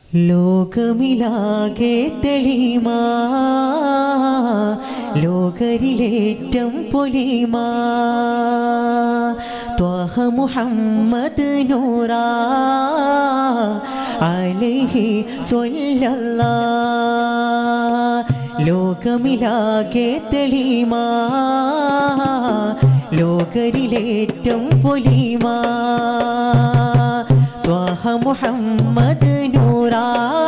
ലോകമിലാകെ തെളിമാ ലോകരിലേറ്റം പൊലിമാ ത്വഹ മുഹമ്മദ് നൂറാ അലൈഹി സ്വല്ലല്ലാ ലോകമിലാകെ തെളിമാ ലോകരിലേറ്റം പൊലിമാ ത്വഹ മുഹമ്മദ് നൂറാ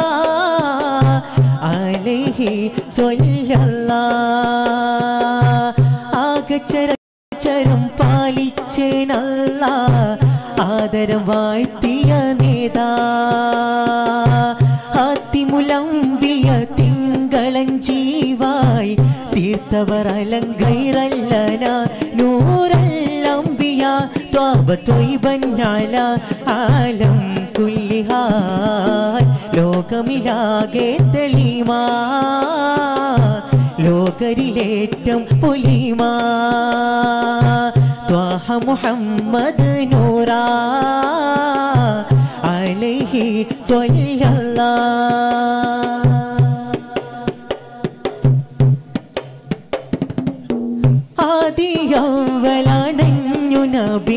അലൈഹി സ്വല്ലല്ലാ ആകച്ചരം പാലിച്ചേനല്ല ആദരം വാഴ്ത്തിയ നേതാ ആത്തിമുലമ്പിയ തിങ്കളൻ ജീവായി തീർത്തവർ അലങ്കൈറല്ലന നൂറല്ലംബിയ ത്വാബ ത്വയ്ബന്നല ആലം കുല്ലിഹാൽ ലോകമിലാകെ തെളിമാ ലോകരിലേറ്റം പൊലിമാ ത്വാഹ മുഹമ്മദ് നൂറാ അലൈഹി സ്വല്ലല്ലാ ആദിയവലാണഞ്ഞു നബി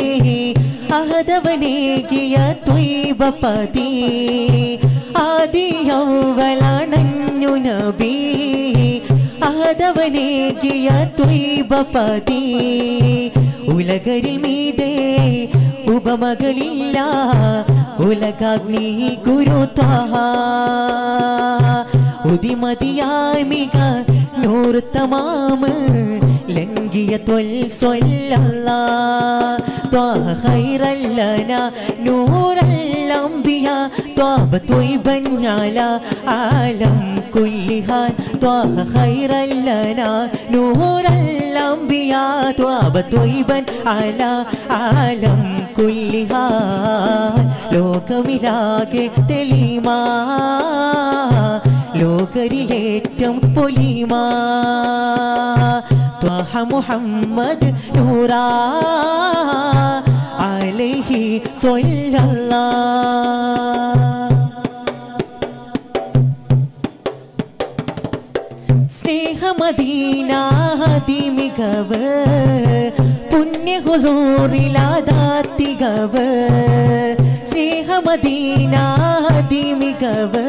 അഹദവനേകിയ ത്വൈബപതി ആദിയവലാണഞ്ഞു നബി അഹദവനേകിയ ത്വൈബപതി ഉലകരിൽ മീതേ ഉപമകളില്ല ഉലകാഗ്നി ഗുരു ത്വഹ ഉദിമതിയായി മിക നൂറ് തമാമ് ലംഘിയ ത്വൽ സ്വല്ലല്ലാ ത്വാഹ ഖൈറല്ലന നൂറല്ലംബിയ ത്വാബ ത്വയ്ബൻ അല ആലം കുല്ലിഹാൽ ത്വാഹ ഖൈറല്ലന നൂറല്ലംബിയ ത്വാബ ത്വയ്ബൻ അല ആലം കുല്ലിഹാൽ ലോകമിലാകെ തെളിമാ ലോകരിലേറ്റം പൊലിമാ ത്വഹ മുഹമ്മദ് നൂറാ അലൈഹി സ്വല്ലല്ലാ സ്നേഹമദീനാതി മികവ് പുണ്യഹുസൂറിലാദാത്തികവ് സ്നേഹമദീനാതി മികവ്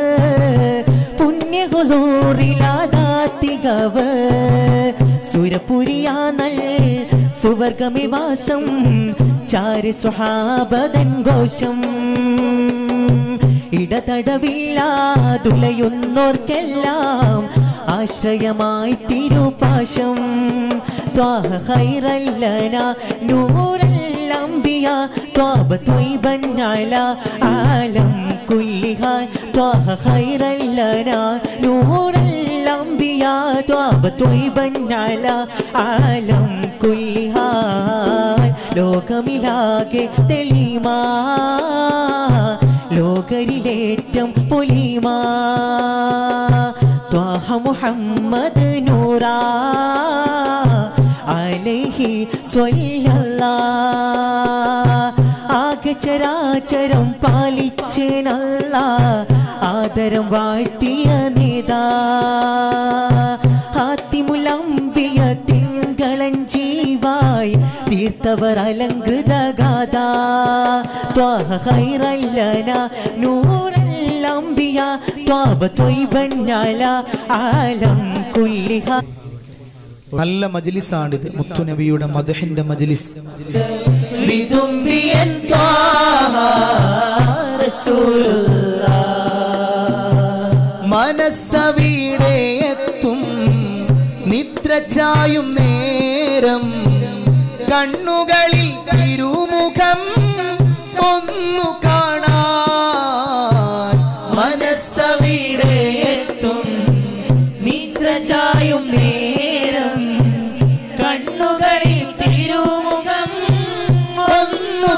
പുണ്യഹുസൂറിലാദാത്തികവ് സുരപുരിയാനൽ സുവർഗമിവാസം ചാരി സുഹാബദൻ ഘോഷം ഇടതടവില്ലാതുലയുന്നോർക്കെല്ലാം ആശ്രയമായി തിരുപാശം ത്വാഹ ഖൈറല്ലന നൂറല്ലംബിയ ത്വാബ ത്വയ്ബൻ അല ആലം കുല്ലിഹാൽ ത്വാഹ ഖൈറല്ലന നൂറല്ലംബിയ ത്വാബ ത്വയ്ബൻ അല ആലം കുല്ലിഹാൽ ലോകമിലാകെ തെളിമാ ലോകരിലേറ്റം പൊലിമാ ത്വാഹ മുഹമ്മദ് നൂറാ അലൈഹി സ്വല്ലല്ലാ ആകെ ചരാചരം പാലിച്ചേനല്ല ആദരം വാഴ്ത്തിയ നേതാ ആത്തിമുലമ്പിയ തിങ്കളൻ ജീവായി തീർത്തവർ അലങ്കൃത ഗാഥ ത്വാഹ ഖൈറല്ലന നൂറല്ലംബിയ ത്വാബ ത്വയ്ബൻ അല ആലം കുല്ലിഹ നല്ല മജ്ലിസാണിത് മുത്തുനബിയുടെ മദഹിന്റെ മജ്ലിസ് വിതുമ്പിയൻ ത്വാഹ റസൂലുള്ളാഹ് മനസ്സവിടെ എത്തും നിദ്ര ചായും നേരം കണ്ണുകളിൽ തിരുമുഖം ഒന്നു കാണാൻ മനസ്സവിടെ എത്തും നിദ്ര ചായും നേരം കണ്ണുകളിൽ തിരുമുഖം ഒന്നു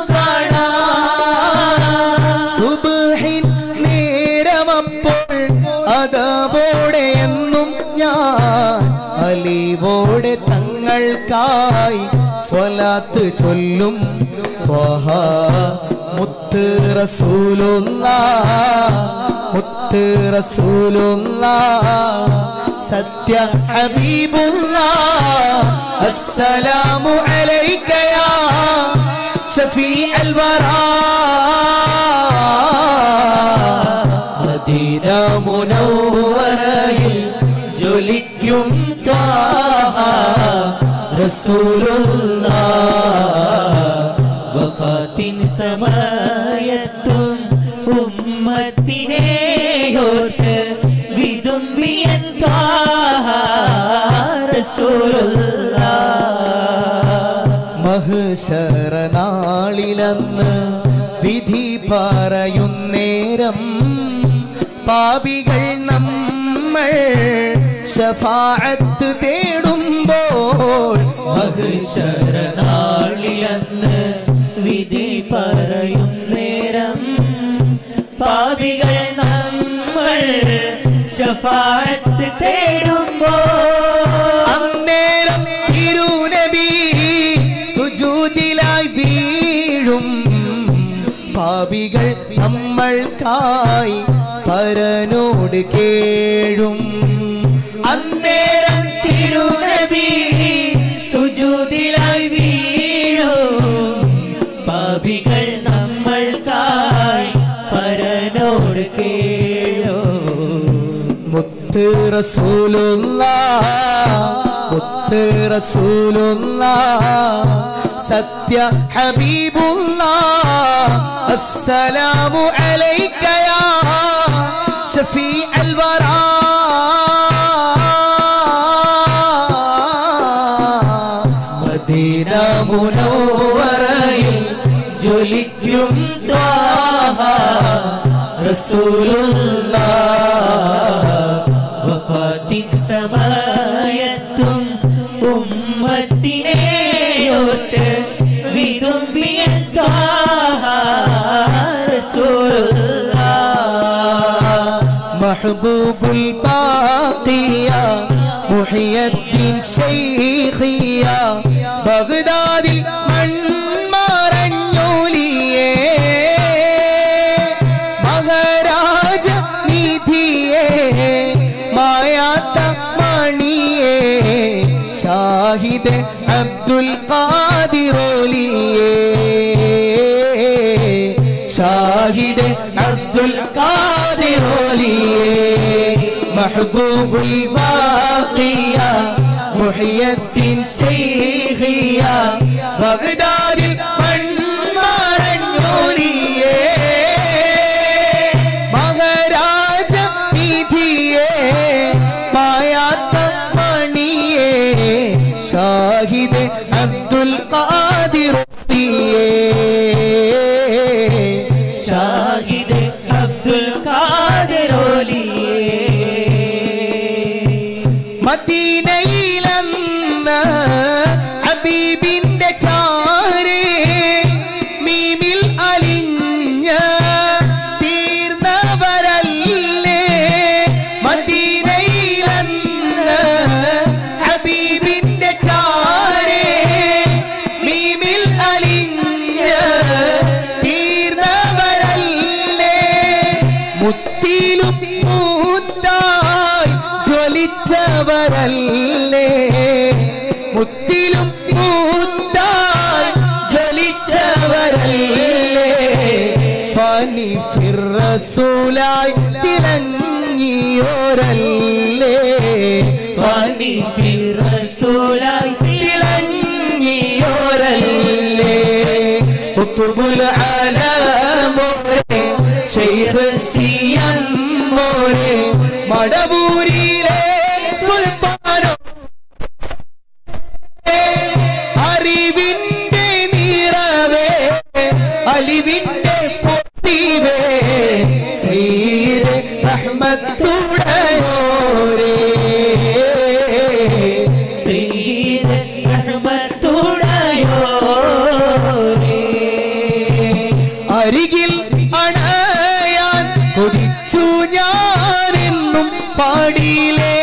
കാണാൻ സുബ്ഹിൻ നേരമപ്പോൾ അതവോടെ എന്നും ഞാൻ അലിവോടെ തങ്ങൾക്കായി സ്വലാത്ത് ചൊല്ലും ത്വഹ മുത്ത് റസൂലുള്ള മുത്ത് റസൂലുള്ള സത്യ ഹബീബുള്ള അസ്സലാമു അലൈക യാ شفيع الورى മദീന മുനവ്വറയിൽ ജ്വലിക്കും ത്വാഹ റസൂലുള്ള വഫാത്തിൻ സമയത്തും ഉമ്മത്തിനെയോർത്ത് വിതുമ്പിയൻ ത്വാഹ റസൂലുള്ളാഹ് മഹ്ശറ നാളിലന്ന് വിധി പറയുന്നേരം പാപികൾ നമ്മൾ ഷഫാഅത്ത് തേടുമ്പോൾ മഹ്ശറ നാളിലന്ന് വിധി പറയും നേരം പാപികൾ നമ്മൾ ശഫാഅത്ത് തേടുമ്പോ അന്നേരം തിരുനബി സുജൂദിലായി വീഴും പാപികൾ നമ്മൾക്കായി പരനോട് കേഴും അന്നേരം തിരുനബി സുജൂദിലായി വീഴും പാപികൾ നമ്മൾക്കായി പരനോട് കേഴോ മുത്ത് റസൂലുള്ള മുത്ത് റസൂലുള്ള സത്യ ഹബീബുള്ള അസ്സലാമു അലൈക യാ ഷഫീ അൽവറാ മദീന മുനവ്വറയിൽ ജ്വലിക്കും ത്വാഹ റസൂലുള്ള വഫാത്തിൻ സമയത്തും ഉമ്മത്തിനെയോർത്ത് വിതുമ്പിയൻ ത്വാഹ റസൂലുള്ളാഹ് മഹബൂബുൽ ബാഖിയ മുഹിയദ്ദീൻ ശൈഖിയ ബഗ്ദാദിൽ മൺമറഞ്ഞോലിയേ മഹാരാജ നിധിയേ മായാത്ത മണിയേ ഷാഹിദ് അബ്ദുൽ ഖാദിറോലിയേ ഷാഹിദ് അബ്ദുൽ ഖാദിറോലിയേ മഹബൂബുൽ ബാഖിയ മുഹിയദ്ദീൻ ശൈഖിയ ബഗ്ദാദിൽ മൺമറഞ്ഞോലിയേ മഹാരാജ നിധിയേ മായാത്ത മണിയേ ഷാഹിദ് അബ്ദുൽ ഖാദിറോലിയേ ഷാഹിദ് അബ്ദുൽ ഖാദിറോലിയേ മദീനയിലന്ന് ഹബീബിന്റെ ചാരേ മീമിൽ അലിഞ്ഞ തീർന്നവരല്ലേ മദീനയിലന്ന് ഹബീബിന്റെ ചാരേ മീമിൽ അലിഞ്ഞ തീർന്നവരല്ലേ മുത്തിലും മൂത്തായി ജ്വലിച്ചവരല്ലേ മുത്തിലും മൂത്തായി ജ്വലിച്ചവരല്ലേ ഫനി ഫിറസൂലായി തിളങ്ങിയോരല്ലേ ഫനി റസൂലായി തിളങ്ങിയോരല്ലേ കുത്തുബുൽ ആലമോരെ ശൈഖ് സിയം മോരെ മടവൂരിലെ സുൽത്താനോ അറിവിന്റെ നിറവേ അലിവിന്റെ പൊട്ടിവേ സീരെ റഹ്മത്തുടയോരേ സയ്യിദ് റഹ്മത്തുടയോരേ അരികിൽ അണയാൻ കൊതിച്ചു ഞാനെന്നും പാടിയിലേ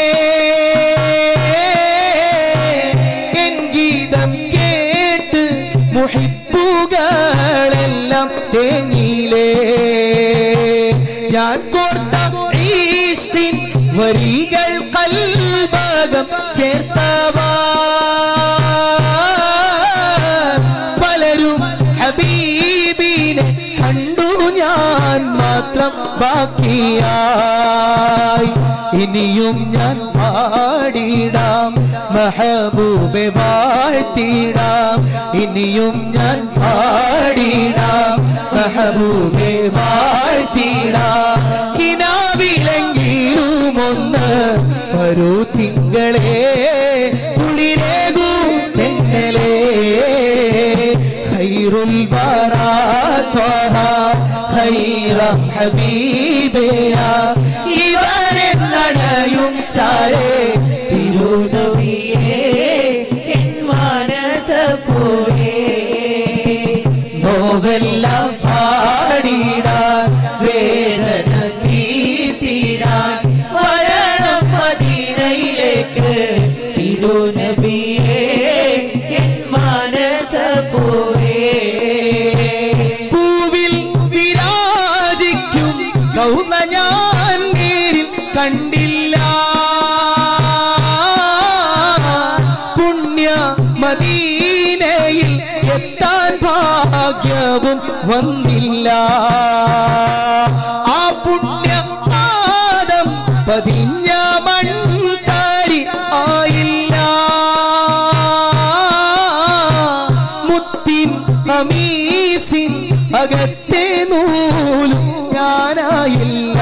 എൻ ഗീതം കേട്ട് മുഹിപ്പുകളെ നാവെല്ലാം തേങ്ങിയിലേ ഞാൻ കോർത്ത ഈഷ്ടിൻ വരികൾ കൽഭാഗം ചേർത്തവാ പലരും ഹബീബിനെ കണ്ടു ഞാൻ മാത്രം ബാക്കിയായി ഇനിയും ഞാൻ പാടിടാം മഹബൂബെ വാഴ്ത്തിടാം ഇനിയും ഞാൻ പാടിടാം മഹബൂബെ വാഴ്ത്തിടാം കിനാവിലെങ്കിലും ഒന്ന് വരൂ തിങ്കളെ കുളിരേകൂ തെന്നലേ ഖൈറുൽ വറാ ത്വഹ ഖൈറം ഹബീബിയ ഇവരെ നടയും ചാരേ തിരുനബിയേ എൻ മനസ്സപ്പോയേ നോവെല്ലാം പാടിടാൻ വേദന തീർത്തിടാൻ വരണം മദീനയിലേക്ക് തിരുനബിയേ എൻ മനസ്സപ്പോയേ പൂവിൽ വിരാജിക്കും കൗന്ന ഞാൻ നേരിൽ കണ്ടില്ല പുണ്യ മദീനയിൽ എത്താൻ ഭാഗ്യവും വന്നില്ല ആ പുണ്യ പാദം പതിഞ്ഞ മൺതാരി ആയില്ല മുത്തിൻ കമീസിൻ അകത്തെ നൂലും ഞാനായില്ല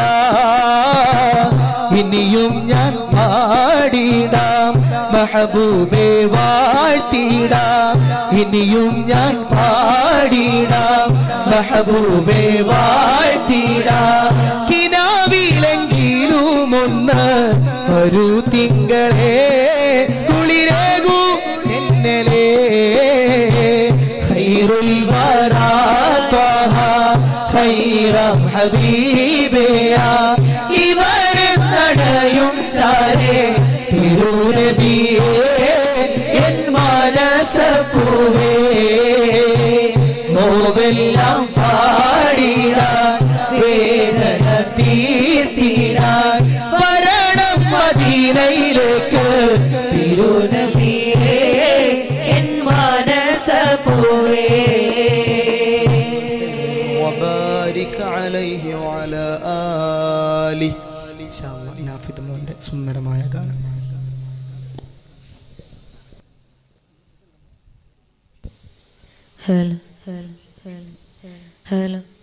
ഇനിയും ഞാൻ പാടിടാം മഹബൂബെ വാഴ്ത്തിടാം ഇനിയും ഞാൻ പാടിടാം മഹബൂബെ വാഴ്ത്തിടാം കിനാവിലെങ്കിലും ഒന്ന് ഒരു തിങ്കളെ കുളിരേകൂ എന്നലേ ഖൈറുൽ വറാ ത്വഹ ഖൈറം ഹബീബിയ ഇവരെ നടയും സാരേ തിരുനബിയേ എൻ മനസ്സപ്പൂവേ നോവെല്ലാം പാടിടാൻ വേദന തീർത്തിടാൻ വരണം മദീനയിലേക്ക് തിരുനബിയേ എൻ മനസ്സപ്പോയേ وبارك عليه وعلى آله إن شاء الله നാഫിദ് മോന്റെ സുന്ദരമായ ഗാനം Hello, hello, hello, hello.